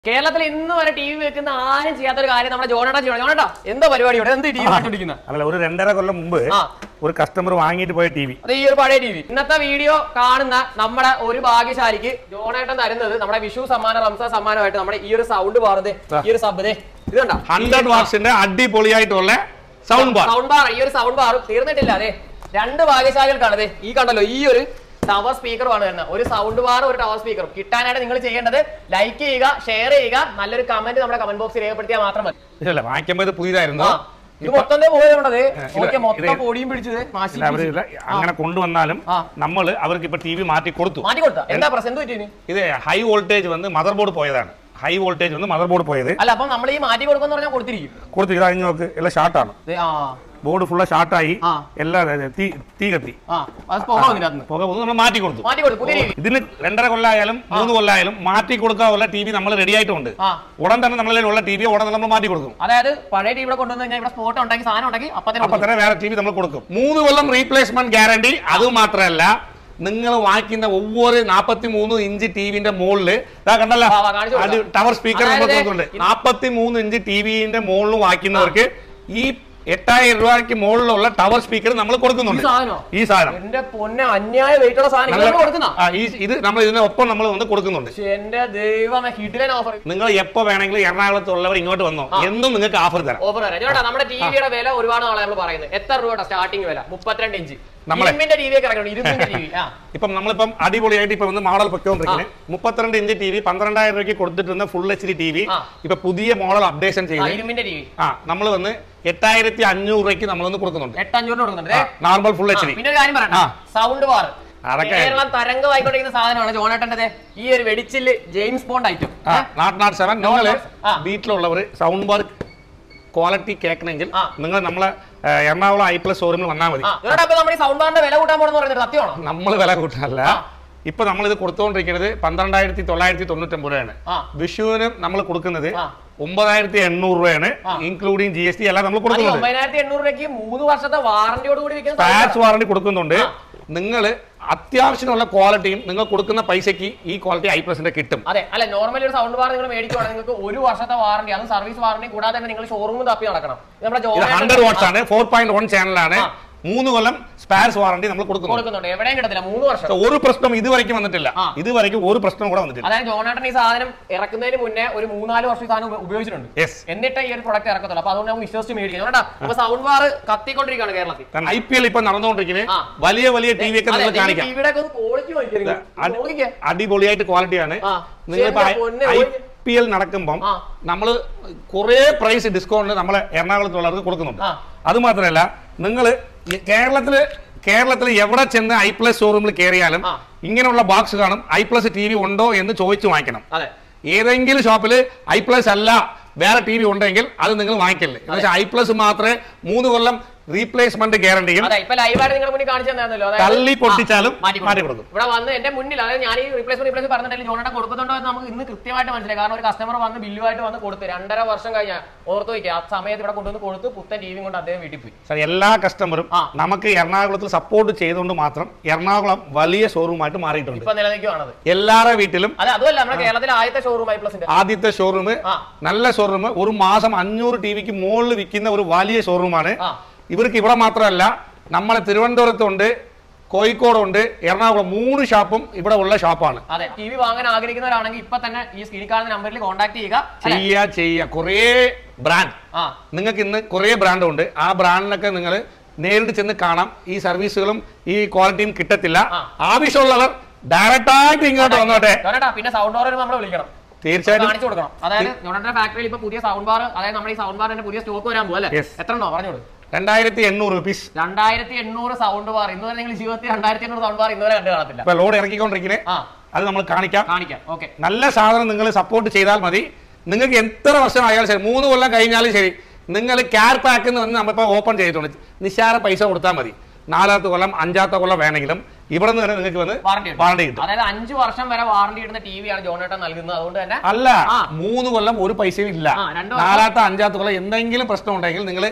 കേരളത്തിൽ ഇന്ന് വരെ ടി വി വെക്കുന്ന ആരും ചെയ്യാത്തൊരു കാര്യം നമ്മുടെ ജോണേട്ടാ ചെയ്യണം ജോണേട്ടാ എന്താ പരിപാടി ഇവിടെ എന്ത് ടി വി കണ്ടുപിടിക്കുന്നത് അല്ല ഒരു രണ്ടര കൊല്ലം മുമ്പ് ആ. ഒരു കസ്റ്റമർ വാങ്ങിയിട്ട് പോയ ടി വി അത് ഈ ഒരു പഴയ ടി വി ഇന്നത്തെ വീഡിയോ കാണുന്ന നമ്മുടെ ഒരു ഭാഗ്യശാലിക്ക് ജോണേട്ടൻ തരുന്നത് നമ്മുടെ വിഷു സമ്മാനം റംസാൻ സമ്മാനമായിട്ട് നമ്മുടെ ഈ ഒരു സൗണ്ട് ബാറുത് ഈ ഒരു സബ് ഇത് കണ്ടോ ഹൺഡ്രഡ് വാട്സിന്റെ അടിപൊളിയായിട്ടുള്ള സൗണ്ട് ബാർ സൗണ്ട് ബാർ ഈ ഒരു സൗണ്ട് ബാറും തീർന്നിട്ടില്ല അതെ രണ്ട് ഭാഗ്യശാലികൾക്കാണ് അതെ ഈ കണ്ടല്ലോ ഈ ഒരു ടവർ സ്പീക്കറുമാണ് വരുന്നത് ഒരു സൗണ്ട് ബാറും ഒരു ടവർ സ്പീക്കറും കിട്ടാനായിട്ട് നിങ്ങൾ ചെയ്യേണ്ടത് ലൈക്ക് ചെയ്യുക ഷെയർ ചെയ്യുക നല്ലൊരു കമന്റ് നമ്മുടെ കമന്റ് ബോക്സിൽ രേഖപ്പെടുത്തിയാൽ മാത്രം മതി ഇല്ല വാങ്ങിക്കുമ്പോൾ ഇത് പുതിയതായിരുന്നു ആ, ഇത് മൊത്തം പോയതുകൊണ്ടത് ഇത് മൊത്തം ഇത് പൊടിയും പിടിച്ചത് നാശിപ്പിച്ചു. ഇല്ല, അവര് ഇത് അങ്ങനെ കൊണ്ടുവന്നാലും ആ. നമ്മൾ അവർക്ക് ഇപ്പൊ ടി വി മാറ്റി കൊടുത്തു മാറ്റി കൊടുത്ത എന്താ പ്രശ്നം എന്ത് പറ്റിയിന് ഇത് ഹൈ വോൾട്ടേജ് വന്ന് മദർ ബോർഡ് പോയതാണ് ഹൈ വോൾട്ടേജ് വന്ന് മദർ ബോർഡ് പോയത് അല്ല അപ്പൊ നമ്മൾ ഈ മാറ്റി കൊടുക്കുന്ന പറഞ്ഞാൽ കൊടുത്തിരിക്കും കൊടുത്തു ഇത് കഴിഞ്ഞ് നോക്ക് എല്ലാം ഷാർട്ടാണ് ദേ, ആ ബോർഡ് ഫുള്ള് ഷാർട്ടായി ആ. എല്ലാം തീ തീ കത്തി ആ അത് പുക വന്നില്ല അന്ന് പുക വന്ന് നമ്മൾ മാറ്റി കൊടുത്തു മാറ്റി കൊടുത്തു പുതിയ രീതി ഇതിന് രണ്ടര കൊല്ലായാലും മൂന്ന് കൊല്ലായാലും മാറ്റി കൊടുക്കാനുള്ള ടി വി നമ്മൾ റെഡി ആയിട്ടുണ്ട് ആ ഉടൻ തന്നെ നമ്മളിലുള്ള ടി വി ഉടൻ തന്നെ നമ്മൾ മാറ്റി കൊടുക്കും അതായത് പഴയ ടി ഇവിടെ കൊണ്ടുവന്ന് കഴിഞ്ഞാൽ ഇവിടെ സ്പോട്ട് ഉണ്ടാക്കി സാധനം ഉണ്ടാക്കി അപ്പൊ തന്നെ അപ്പൊ തന്നെ വേറെ ടി വി നമ്മൾ കൊടുക്കും മൂന്ന് കൊല്ലം റീപ്ലേസ്മെന്റ് ഗ്യാരണ്ടി അത് മാത്രമല്ല നിങ്ങൾ വാങ്ങിക്കുന്ന ഒവ്വൊരു നാപ്പത്തി മൂന്ന് ഇഞ്ച് ടിവിന്റെ മുകളില് ഇതാ കണ്ടല്ലോ ആ, ആ, കാണിച്ചു കൊടുക്കാം. ടവർ സ്പീക്കർ നമ്മൾ അതായത് കൊടുക്കുന്നുണ്ട് നാപ്പത്തി മൂന്ന് ഇഞ്ച് ടിവിന്റെ മുകളിൽ വാങ്ങിക്കുന്നവർക്ക് ഈ എട്ടായിരം രൂപയ്ക്ക് മുകളിലുള്ള ടവർ സ്പീക്കർ നമ്മൾ ഈ കൊടുക്കുന്നുണ്ട് സാധനോ ഈ സാധനം എന്റെ പൊന്നെ അന്യായ വെയിറ്റ് ഉള്ള സാധനം നല്ല ഇങ്ങനെ കൊടുക്കുന്ന ആ, ഈ ഇത് നമ്മൾ ഇതിനൊപ്പം നമ്മൾ വന്ന് കൊടുക്കുന്നുണ്ട് എന്റെ ദൈവമേ ഹിഡിലൻ ഓഫർ നിങ്ങൾ എപ്പോ വേണമെങ്കിലും എറണാകുളത്തുള്ളവർ ഇങ്ങോട്ട് വന്നോ എന്നും നിങ്ങൾക്ക് ഓഫർ തരാം ഓഫർ തരാം ചേട്ടാ നമ്മുടെ ടിവിയുടെ വില ഒരുപാട് നാളെ നമ്മൾ പറയുന്നത് എത്ര രൂപയുടെ സ്റ്റാർട്ടിംഗ് വില മുപ്പത്തിരണ്ട് ഇഞ്ച് നമ്മളെ- ഇരുമ്പിന്റെ ടി വി ഒക്കെ ഇറങ്ങണം ഇരുമ്പിന്റെ ടി വി ആ ഇപ്പം നമ്മളിപ്പം അടിപൊളിയായിട്ട് ഇപ്പൊ വന്ന് മോഡൽ പൊയ്ക്കൊണ്ടിരിക്കുന്നത് മുപ്പത്തിരണ്ട് ഇഞ്ച് ടി വി പന്ത്രണ്ടായിരം രൂപയ്ക്ക് കൊടുത്തിട്ടുന്ന full H D T V ആ. ഇപ്പൊ പുതിയ മോഡൽ അപ്ഡേഷൻ ആ, ചെയ്ത് ഇരുമ്പിന്റെ ടി വി ആ നമ്മൾ വന്ന് എട്ടായിരത്തി അഞ്ഞൂറ് രൂപയ്ക്ക് നമ്മളൊന്ന് കൊടുക്കുന്നുണ്ട് എട്ട് അഞ്ഞൂറിന് കൊടുക്കുന്നുണ്ട് ദേ, നോർമൽ ഫുൾ എച്ച് ഡി പിന്നെ ഒരു കാര്യം പറയണം ആ. സൗണ്ട് ബാർ അതൊക്കെ- കേരളം തരംഗമായിക്കൊണ്ടിരിക്കുന്ന സാധനമാണ് ജോണേട്ടന്റെ ഈ ഒരു വെടിച്ചില് ജെയിംസ് ബോണ്ട് ഐറ്റം നാട്ട് നാട്ട് സെവൻ നിങ്ങൾ ആ. വീട്ടിലുള്ളവർ സൗണ്ട് ബാർ ക്വാളിറ്റി കേൾക്കണമെങ്കിൽ ആ. നിങ്ങൾ നമ്മളെ ഏ, എറണാകുളം ഐ പ്ലസ് ഷോറൂമിൽ വന്നാൽ മതി ആ ജോണേട്ടാ അപ്പൊ നമ്മുടെ ഈ സൗണ്ട് ബാറിന്റെ വില കൂട്ടാൻ പോണെന്ന് പറയുന്നത് സത്യമാണോ നമ്മൾ വില കൂട്ടാനല്ല ഇപ്പൊ നമ്മൾ ഇത് കൊടുത്തുകൊണ്ടിരിക്കുന്നത് പന്ത്രണ്ടായിരത്തി തൊള്ളായിരത്തി തൊണ്ണൂറ്റൊമ്പത് രൂപയാണ് ആ. വിഷുവിന് നമ്മൾ കൊടുക്കുന്നത് ആ. ഒമ്പതായിരത്തി എണ്ണൂറ് രൂപയാണ് ആ. ഇൻക്ലൂഡിങ് ജി എസ് ടി എല്ലാം നമ്മൾ അത് ഈ കൊടുക്കുന്നുണ്ട് ഒമ്പതിനായിരത്തി എണ്ണൂറ് രൂപയ്ക്ക് മൂന്ന് വർഷത്തെ വാറന്റിയോട് കൂടി വിൽക്കുന്ന പാച്ച് വാറണ്ടി കൊടുക്കുന്നുണ്ട് നിങ്ങൾ അത്യാവശ്യമുള്ള ക്വാളിറ്റിയും നിങ്ങൾ കൊടുക്കുന്ന പൈസയ്ക്ക് ഈ ക്വാളിറ്റി ഐ പ്ലസിന്റെ കിട്ടും അതെ അല്ല നോർമലി ഒരു സൗണ്ട് ബാർ നിങ്ങൾ മേടിക്കുവാണെങ്കിൽ നിങ്ങൾക്ക് ഒരു വർഷത്തെ വാറണ്ടി അതും സർവീസ് വാറണ്ടി കൂടാതെ തന്നെ നിങ്ങൾ ഷോറൂമിൽ തപ്പി നടക്കണം ഇത് നമ്മുടെ ഇത് ജോണേട്ടൻ ഹൺഡ്രഡ് വാട്ട്സ് ആണ് ഫോർ പോയിന്റ് വൺ ചാനലാണ് ആ. മൂന്ന് കൊല്ലം സ്പാർസ് വാറണ്ടി നമ്മൾ കൊടുക്കുന്നുണ്ട് കൊടുക്കുന്നുണ്ട് എവിടെയും കിട്ടത്തില്ല മൂന്ന് വർഷം So, ഒരു പ്രശ്നം ഇതുവരെയ്ക്കും വന്നിട്ടില്ല ആ. ഇതുവരെയ്ക്കും ഒരു പ്രശ്നം കൂടെ വന്നിട്ടില്ല അതായത് ജോണേട്ടൻ ഈ സാധനം ഇറക്കുന്നതിന് മുന്നേ ഒരു മൂന്നാല് വർഷം ഈ സാധനം ഉപ- ഉപയോഗിച്ചിട്ടുണ്ട് യെസ് എന്നിട്ട് ഈ ഒരു പ്രൊഡക്റ്റ് ഇറക്കത്തുള്ളൂ അപ്പൊ അതുകൊണ്ട് നമുക്ക് വിശ്വസിച്ച് മേടിക്കാം ജോണേട്ടാ അപ്പൊ സൗണ്ട് ബാർ കത്തിക്കൊണ്ടിരിക്കുകയാണ് കേരളത്തിൽ കാരണം ഐ പി എൽ ഇപ്പൊ നടന്നുകൊണ്ടിരിക്കുന്നത് ആ. വലിയ വലിയ ടി വി ഒക്കെ നിങ്ങൾ കാണിക്കാം ടിവിയുടെ ഒക്കെ ക്വാളിറ്റി അടി- നോക്കിക്കേ അടിപൊളിയായിട്ട് ക്വാളിറ്റിയാണ് ആ. നിങ്ങളിപ്പോ ശരി, പൊന്നെ, ഐ ഒരു- പി എൽ നടക്കുമ്പം ആ. നമ്മൾ കുറേ പ്രൈസ് ഡിസ്കൗണ്ട് നമ്മളെ എറണാകുളത്തുള്ളവർക്ക് കൊടുക്കുന്നുണ്ട് ആ. അത് മാത്രമല്ല നിങ്ങൾ കേരളത്തില് കേരളത്തിൽ എവിടെ ചെന്ന് ഐ പ്ലസ് ഷോറൂമിൽ കയറിയാലും ആ. ഇങ്ങനെയുള്ള ബോക്സ് കാണും ഐ പ്ലസ് ടി വി ഉണ്ടോ എന്ന് ചോദിച്ചു വാങ്ങിക്കണം അതെ ഏതെങ്കിലും ഷോപ്പിൽ ഐ പ്ലസ് അല്ല വേറെ ടി വി ഉണ്ടെങ്കിൽ അത് നിങ്ങൾ വാങ്ങിക്കല്ലേ എന്ന് വെച്ചാൽ ഐ പ്ലസ് മാത്രമേ മൂന്ന് കൊല്ലം റീപ്ലേസ്മെന്റ് ഗ്യാരണ്ടിയും അതെ ഇപ്പൊ ലൈവായിട്ട് നിങ്ങളുടെ മുന്നിൽ കാണിച്ചു തന്നായിരുന്നല്ലോ അതായത് തള്ളി പൊട്ടിച്ചാലും ആ, മാറ്റി മാറ്റി കൊടുക്കും. കൊടുക്കും ഇവിടെ വന്ന് എന്റെ മുന്നിൽ അതായത് ഞാൻ ഈ റീപ്ലേസ്മെന്റ് റീപ്ലേസ് പറഞ്ഞിട്ടുണ്ടെങ്കിൽ ജോണേട്ടൻ കൊടുക്കുന്നുണ്ടോ എന്ന് നമുക്ക് ഇന്ന് കൃത്യമായിട്ട് മനസ്സിലായി കാരണം ഒരു കസ്റ്റമർ വന്ന് ബില്ലുമായിട്ട് വന്ന് കൊടുത്തു രണ്ടര വർഷം കഴിഞ്ഞ ഓർത്ത് വയ്ക്കുക ആ സമയത്ത് ഇവിടെ കൊണ്ടുവന്ന് കൊടുത്ത് പുത്തൻ ടി വി കൊണ്ട് അദ്ദേഹം വീട്ടിൽ പോയി സാർ എല്ലാ കസ്റ്റമറും ആ. നമുക്ക് എറണാകുളത്തിൽ സപ്പോർട്ട് ചെയ്തുകൊണ്ട് മാത്രം എറണാകുളം വലിയ ഷോറൂമായിട്ട് മാറിയിട്ടുണ്ട് ഇപ്പൊ നിലനിൽക്കുവാണത് എല്ലാവരുടെ വീട്ടിലും അതെ അതുമല്ല നമ്മുടെ കേരളത്തിലെ ആദ്യത്തെ ഷോറൂം ഐ പ്ലസിന്റെ ആദ്യത്തെ ഷോറൂം ആ. നല്ല ഷോറൂം ഒരു മാസം അഞ്ഞൂറ് ടി വിക്ക് മുകളിൽ വിൽക്കുന്ന ഒരു വലിയ ഷോറൂമാണ് ആ ഇവർക്ക് ഇവിടെ മാത്രമല്ല നമ്മളെ തിരുവനന്തപുരത്തുണ്ട് കോഴിക്കോടുണ്ട് എറണാകുളം മൂന്ന് ഷാപ്പും ഇവിടെ ഉള്ള ഷാപ്പാണ് അതെ ടി വി വാങ്ങാൻ ആഗ്രഹിക്കുന്നവരാണെങ്കിൽ ഇപ്പൊ തന്നെ ഈ സ്ക്രീനിൽ കാണുന്ന നമ്പറിൽ കോൺടാക്ട് ചെയ്യുക അല്ലെ? ചെയ്യുക ചെയ്യുക കുറേ ബ്രാൻഡ് ആ നിങ്ങൾക്ക് ഇന്ന് കുറേ ബ്രാൻഡ് ഉണ്ട് ആ ബ്രാൻഡിനൊക്കെ നിങ്ങൾ നേരിട്ട് ചെന്ന് കാണാം ഈ സർവീസുകളും ഈ ക്വാളിറ്റിയും കിട്ടത്തില്ല ആ. ആവശ്യമുള്ളവർ ഡയറക്റ്റ് ആയിട്ട് ഇങ്ങോട്ട് വന്നോട്ടെ ജോണേട്ടാ പിന്നെ സൗണ്ട് ബാർ നമ്മൾ വിളിക്കണം തീർച്ചയായിട്ടും കാണിച്ചു കൊടുക്കണം അതായത് ജോണേട്ടന്റെ ഫാക്ടറിയിൽ ഇപ്പൊ പുതിയ സൗണ്ട് ബാർ അതായത് നമ്മുടെ ഈ സൗണ്ട് ബാറിന്റെ പുതിയ സ്റ്റോക്ക് വരാൻ പോകും അല്ലേ Yes. എത്ര ഉണ്ടോ പറഞ്ഞോളൂ രണ്ടായിരത്തി എണ്ണൂറ് റുപ്പീസ് രണ്ടായിരത്തി എണ്ണൂറ് സൗണ്ട് ബാർ ഇന്ന് വരെ നിങ്ങൾ ജീവിതത്തിൽ രണ്ടായിരത്തി എണ്ണൂറ് സൗണ്ട് ബാർ ഇന്ന് വരെ കണ്ടു കാണത്തില്ല ഇപ്പൊ ലോഡ് ഇറക്കിക്കൊണ്ടിരിക്കുന്നത് ആ അത് നമ്മൾ കാണിക്കാം കാണിക്കാം ഓക്കെ നല്ല സാധനം നിങ്ങൾ സപ്പോർട്ട് ചെയ്താൽ മതി നിങ്ങൾക്ക് എത്ര വർഷമായാലും ശരി മൂന്ന് കൊല്ലം കഴിഞ്ഞാലും ശരി നിങ്ങൾ ക്യാർ പാക്ക് എന്ന് വന്ന് നമ്മളിപ്പോൾ ഓപ്പൺ ചെയ്തിട്ടുണ്ട് നിസ്സാര പൈസ കൊടുത്താൽ മതി നാലാമത്തെ കൊല്ലം അഞ്ചാമത്തെ കൊല്ലം വേണമെങ്കിലും ഇവിടെ നിന്ന് തന്നെ നിങ്ങൾക്ക് വന്ന് വാറണ്ടി വാറണ്ടി കിട്ടും അതായത് അഞ്ചു വർഷം വരെ വാറണ്ടി ഇടുന്ന ടി വി ആണ് ജോണേട്ടൻ നൽകുന്നത് അതുകൊണ്ട് തന്നെ അല്ല ആ. മൂന്ന് കൊല്ലം ഒരു പൈസയും ഇല്ല ആ, രണ്ട് വർഷം. നാലാമത്തെ അഞ്ചാമത്തെ കൊല്ലം എന്തെങ്കിലും പ്രശ്നം ഉണ്ടെങ്കിൽ നിങ്ങൾ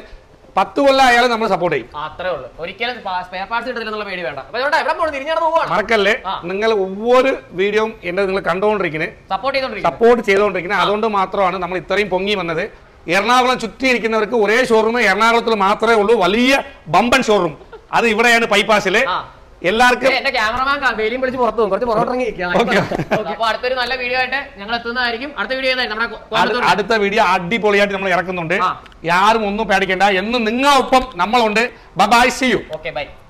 പത്ത് കൊല്ലം ആയാലും നമ്മൾ സപ്പോർട്ട് ചെയ്യും അത്രേ ഉള്ളൂ ഒരിക്കലും സ്പെയർ പാർട്സ് കിട്ടുന്നില്ലെന്നുള്ള പേടി വേണ്ട അപ്പൊ ഇതുകൊണ്ട് എവിടെ പോകണം തിരിഞ്ഞാണ് പോവാണ് മറക്കല്ലേ ആ. നിങ്ങൾ ഒவ்வொரு വീഡിയോയും എന്റെ നിങ്ങൾ കണ്ടുകൊണ്ടിരിക്കുന്നത് സപ്പോർട്ട് ചെയ്തോണ്ടിരിക്കും സപ്പോർട്ട് ചെയ്തുകൊണ്ടിരിക്കുന്നത് അതുകൊണ്ട് മാത്രമാണ് നമ്മൾ ഇത്രയും പൊങ്ങി വന്നത് എറണാകുളം ചുറ്റിയിരിക്കുന്നവർക്ക് ഒരേ ഷോറൂം എറണാകുളത്തിൽ മാത്രമേ ഉള്ളൂ വലിയ ബമ്പൻ ഷോറൂം അത് ഇവിടെയാണ് ബൈപ്പാസില് ആ. എല്ലാവർക്കും എന്റെ ക്യാമറമാൻ വെയിലും പിടിച്ച് പുറത്തു പോകും കുറച്ച് പുറത്തിറങ്ങി Okay. അപ്പൊ അടുത്തൊരു നല്ല വീഡിയോ ആയിട്ട് ഞങ്ങൾ എത്തുന്നതായിരിക്കും അടുത്ത വീഡിയോ നമ്മുടെ അടു- കോയമ്പത്തൂർ അടുത്ത വീഡിയോ അടിപൊളിയായിട്ട് നമ്മൾ ഇറക്കുന്നുണ്ട് ആ. യാരും ഒന്നും പേടിക്കേണ്ട എന്നും നിങ്ങളൊപ്പം നമ്മളുണ്ട് bye see you okay by